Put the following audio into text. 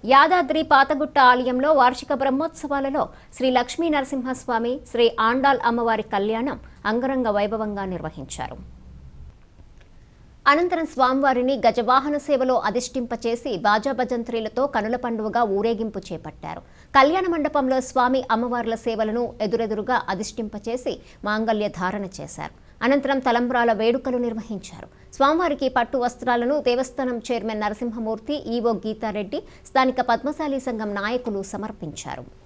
యాదాద్రి పాతగుట్ట ఆలయంలో వార్షిక బ్రహ్మోత్సవాలలో శ్రీ లక్ష్మీ నరసింహస్వామి శ్రీ ఆండాల్ అమ్మవారి కళ్యాణం అంగరంగ వైభవంగా నిర్వహించారు అనంతరం స్వామివారిని గజవాహన సేవలో అధిష్టింపచేసి బాజా భజంత్రీలతో కనుల పండువగా ఊరేగింపు చేపట్టారు కళ్యాణ మండపంలో స్వామి అమ్మవార్ల సేవలను ఎదురెదురుగా అధిష్టింపచేసి మాంగళ్య ధారణ చేశారు అనంతరం తలంబ్రాల వేడుకలు నిర్వహించారు స్వామివారికి పట్టు వస్త్రాలను దేవస్థానం చైర్మన్ నరసింహమూర్తి ఈవో గీతారెడ్డి స్థానిక పద్మశాలి సంఘం నాయకులు సమర్పించారు